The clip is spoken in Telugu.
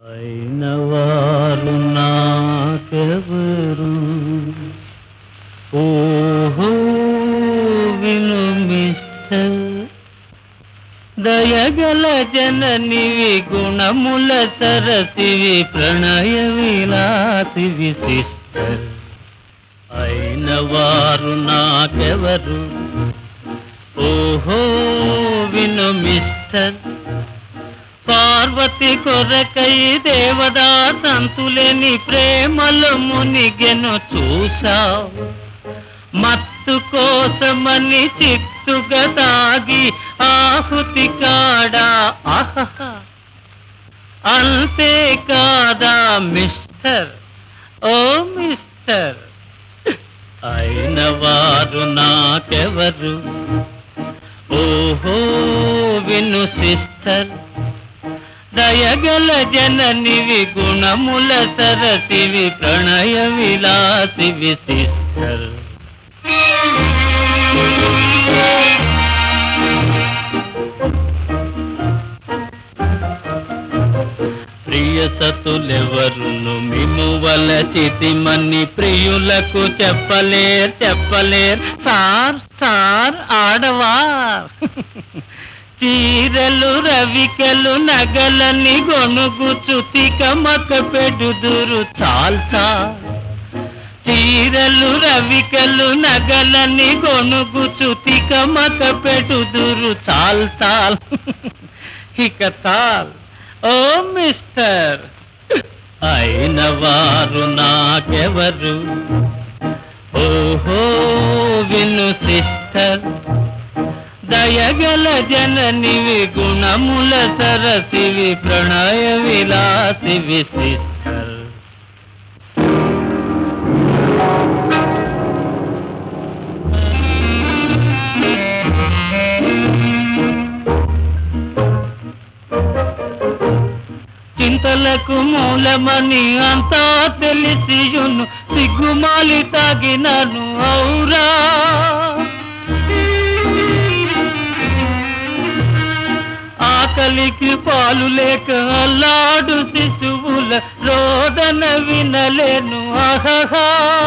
అయిన వారు నాకెవరు ఓహో విను మిస్టర్ దయగల జననివి గుణముల సరసివి ప్రణయ విలాసివి సిస్టర్ అయిన వారు నాకెవరు ఓహో విను మిస్టర్ పార్వతి కొరకై దేవదా సంతులేని ప్రేమలో మునిగెను చూసావు మత్తు కోసమని చిత్తుగా తాగి ఆహుతి కాడా ఆహహ అంతే కాదా మిస్టర్ ఓ మిస్టర్ అయిన వారు నాకెవరు ఓహో విను సిస్టర్ దయగల జననివి గుణముల సరసివి ప్రణయ విలాసివి సిస్టర్ ప్రియ సతులెవరును మిము వలచితిమని ప్రియులకు చెప్పలేర్ చెప్పలేర్ సార్ సార్ ఆడవార్ చీరలు రవికలు నగలని గొనుగుచు తికమక పెడుదురు చాల్సా చీరలు రవికలు నగలని గొనుగుచు తికమక పెడుదురు చాల్ చాల్ ఇక చాల్ ఓ మిస్టర్ అయిన వారు నాకెవరు ఓహో విను సిస్టర్ దయగల జననివి గుణముల సరసివి ప్రణయ విలాసివి సిస్టర్ చింతలకు మూలమని అంతా తెలిసియును సిగ్గుమాలి తాగినను ఔరా ఆకలికి పాలు లేక అల్లాడు శిశువుల రోదన వినలేను ఆహా